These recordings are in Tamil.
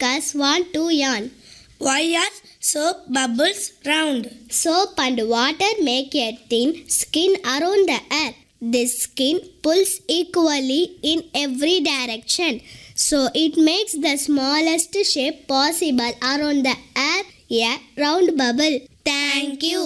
make us want to yawn. Why are soap bubbles round? Soap and water make a thin skin around the air. This skin pulls equally in every direction, so it makes the smallest shape possible around the air a round bubble. Thank you.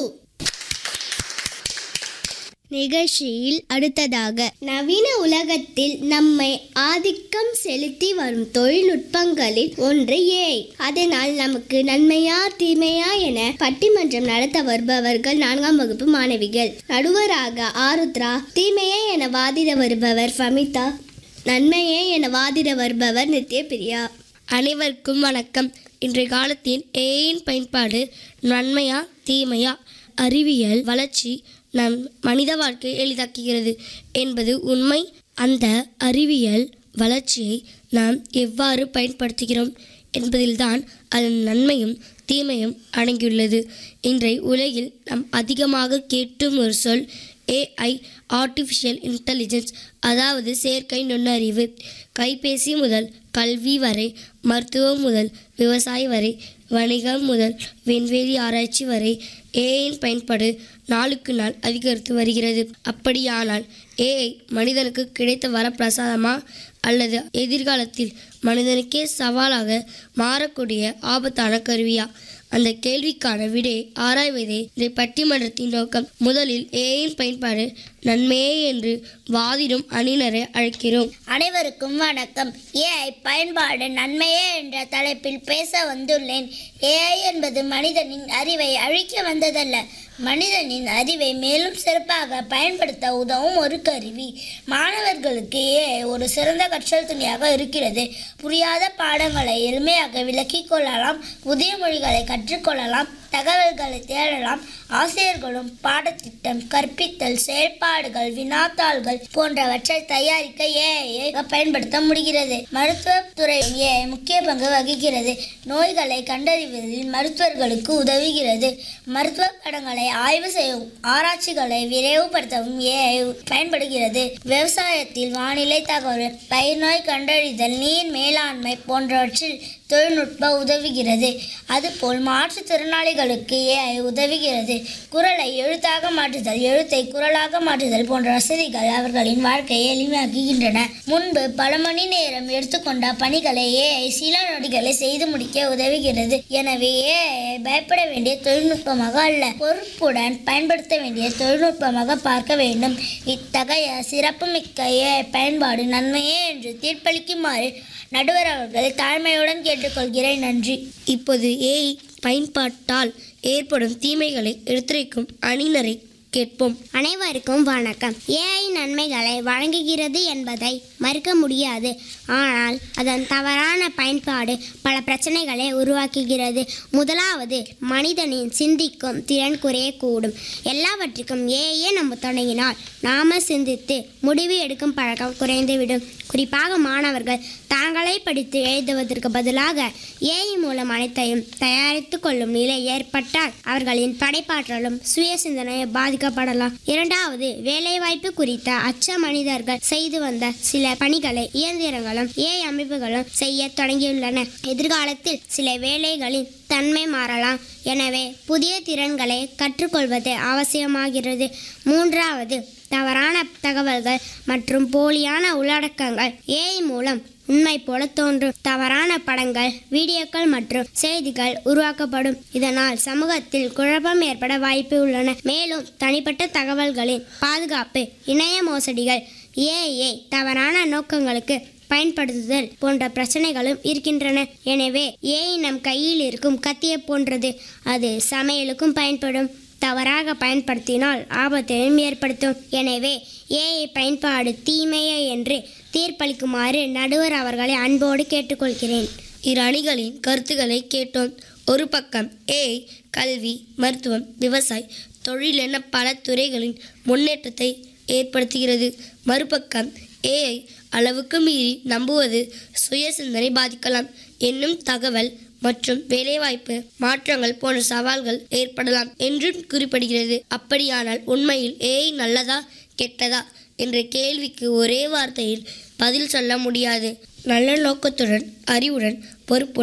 நிகழ்ச்சியில் அடுத்ததாக நவீன உலகத்தில் நம்மை ஆதிக்கம் செலுத்தி வரும் தொழில்நுட்பங்களில் ஒன்று ஏஐ அதனால் நமக்கு நன்மையா தீமையா என பட்டிமன்றம் நடத்த வருபவர்கள் நான்காம் வகுப்பு மாணவிகள் நடுவராக ஆருத்ரா தீமையே என வாதிட வருபவர் ஃபமிதா நன்மையே என வாதிட வருபவர் நித்யபிரியா அனைவருக்கும் வணக்கம் இன்றைய காலத்தில் ஏயின் பயன்பாடு நன்மையா தீமையா அறிவியல் வளர்ச்சி நம் மனித வாழ்க்கையை எளிதாக்குகிறது என்பது உண்மை அந்த அறிவியல் வளர்ச்சியை நாம் எவ்வாறு பயன்படுத்துகிறோம் என்பதில்தான் அதன் நன்மையும் தீமையும் அடங்கியுள்ளது இன்றைய உலகில் நாம் அதிகமாக கேட்டும் ஒரு சொல் ஏஐ ஆர்டிஃபிஷியல் இன்டெலிஜென்ஸ் அதாவது செயற்கை நுண்ணறிவு கைபேசி முதல் கல்வி வரை மருத்துவம் முதல் விவசாயம் வரை வணிகம் முதல் விண்வெளி ஆராய்ச்சி வரை ஏஐயின் பயன்பாடு நாளுக்கு நாள் அதிகரித்து வருகிறது அப்படியானால் ஏஐ மனிதனுக்கு கிடைத்த வரப்பிரசாதமா அல்லது எதிர்காலத்தில் மனிதனுக்கே சவாலாக மாறக்கூடிய ஆபத்தான கருவியா அந்த கேள்விக்கான விடையை ஆராய்வதே இந்த பட்டிமன்றத்தின் நோக்கம் முதலில் ஏஐயின் பயன்பாடு நன்மையே என்று வாதிடும் அணியினரை அழைக்கிறோம் அனைவருக்கும் வணக்கம் ஏஐ பயன்பாடு நன்மையே என்ற தலைப்பில் பேச வந்துள்ளேன் ஏஐ என்பது மனிதனின் அறிவை அழிக்க வந்ததல்ல மனிதனின் அறிவை மேலும் சிறப்பாக பயன்படுத்த உதவும் ஒரு கருவி மாணவர்களுக்கு ஏஐ ஒரு சிறந்த கற்றல் துணையாக இருக்கிறது புரியாத பாடங்களை எளிமையாக விளக்கிக் கொள்ளலாம் புதிய மொழிகளை கற்றுக்கொள்ளலாம் தகவல்களை தேடலாம் ஆசிரியர்களும் பாடத்திட்டம் கற்பித்தல் செயல்பாடுகள் வினாத்தாள்கள் போன்றவற்றை தயாரிக்க ஏஐயை பயன்படுத்த முடிகிறது மருத்துவத்துறை ஏஐ முக்கிய பங்கு வகிக்கிறது நோய்களை கண்டறிவதில் மருத்துவர்களுக்கு உதவுகிறது மருத்துவ படங்களை ஆய்வு செய்யவும் ஆராய்ச்சிகளை விரைவுபடுத்தவும் ஏஐ பயன்படுகிறது விவசாயத்தில் வானிலை தகவல் பயிர் நோய் கண்டறிதல் நீர் மேலாண்மை போன்றவற்றில் தொழில்நுட்ப உதவுகிறது அதுபோல் மாற்றுத்திறனாளிகளுக்கு ஏஐ உதவுகிறது குரலை எழுத்தாக மாற்றுதல் எழுத்தை குரலாக மாற்றுதல் போன்ற வசதிகள் அவர்களின் வாழ்க்கையை எளிமையாக்குகின்றன முன்பு பல மணி நேரம் எடுத்துக்கொண்ட பணிகளை ஏஐ சில நொடிகளை செய்து முடிக்க உதவுகிறது எனவே ஏஐ பயப்பட வேண்டிய தொழில்நுட்பமாக அல்ல பொறுப்புடன் பயன்படுத்த வேண்டிய தொழில்நுட்பமாக பார்க்க வேண்டும் இத்தகைய சிறப்புமிக்க ஏஐ பயன்பாடு நன்மையே என்று தீர்ப்பளிக்குமாறு நடுவர் அவர்களை தாழ்மையுடன் கேட்டுக்கொள்கிறேன் நன்றி இப்போது ஏஐ பயன்பாட்டால் ஏற்படும் தீமைகளை எடுத்துரைக்கும் அணியினரை கேட்போம் அனைவருக்கும் வணக்கம் ஏஐ நன்மைகளை வழங்குகிறது என்பதை மறுக்க முடியாது ஆனால் அதன் தவறான பயன்பாடு பல பிரச்சனைகளை உருவாக்குகிறது முதலாவது மனிதனின் சிந்திக்கும் திறன் குறையக்கூடும் எல்லாவற்றுக்கும் ஏஐயே நம்ம தொடங்கினால் நாம சிந்தித்து முடிவு எடுக்கும் பழக்கம் குறைந்துவிடும் குறிப்பாக மாணவர்கள் தாங்களே படித்து எழுதுவதற்கு பதிலாக ஏஐ மூலம் அனைத்தையும் தயாரித்து கொள்ளும் நிலை ஏற்பட்டால் அவர்களின் படைப்பாற்றலும் சுய சிந்தனையை பாதிக்கப்படலாம் இரண்டாவது வேலைவாய்ப்பு குறித்த அச்ச மனிதர்கள் செய்து வந்த சில பணிகளை இயந்திரங்களும் ஏஐ அமைப்புகளும் செய்ய தொடங்கியுள்ளன எதிர்காலத்தில் சில வேலைகளின் தன்மை மாறலாம் எனவே புதிய திறன்களை கற்றுக்கொள்வது அவசியமாகிறது மூன்றாவது தவறான தகவல்கள் மற்றும் போலியான உள்ளடக்கங்கள் ஏஐ மூலம் உண்மை போல தோன்றும் தவறான படங்கள் வீடியோக்கள் மற்றும் செய்திகள் உருவாக்கப்படும் இதனால் சமூகத்தில் குழப்பம் ஏற்பட வாய்ப்பு உள்ளன மேலும் தனிப்பட்ட தகவல்களின் பாதுகாப்பு இணைய மோசடிகள் ஏஐ தவறான நோக்கங்களுக்கு பயன்படுத்துதல் போன்ற பிரச்சனைகளும் இருக்கின்றன எனவே ஏஐ நம் கையில் இருக்கும் கத்தியை போன்றது அது சமையலுக்கும் பயன்படும் தவறாக பயன்படுத்தினால் ஆபத்தையும் ஏற்படுத்தும் எனவே ஏஐ பயன்பாடு தீமையே என்று தீர்ப்பளிக்குமாறு நடுவர் அவர்களை அன்போடு கேட்டுக்கொள்கிறேன் இரு அணிகளின் கருத்துக்களை கேட்டோம் ஒரு பக்கம் ஏஐ கல்வி மருத்துவம் விவசாய் தொழில் என பல துறைகளின் முன்னேற்றத்தை ஏற்படுத்துகிறது மறுபக்கம் ஏஐ அளவுக்கு மீறி நம்புவது சுய சிந்தனை பாதிக்கலாம் என்னும் தகவல் மற்றும் வேலைவாய்ப்பு மாற்றங்கள் போன்ற சவால்கள் ஏற்படலாம் என்றும் குறிப்பிடுகிறது அப்படியானால் உண்மையில் ஏஐ நல்லதா கெட்டதா என்ற கேள்விக்கு ஒரே வார்த்தையில் பதில் சொல்ல முடியாது நல்ல நோக்கத்துடன் அறிவுடன் பொறுப்புடன்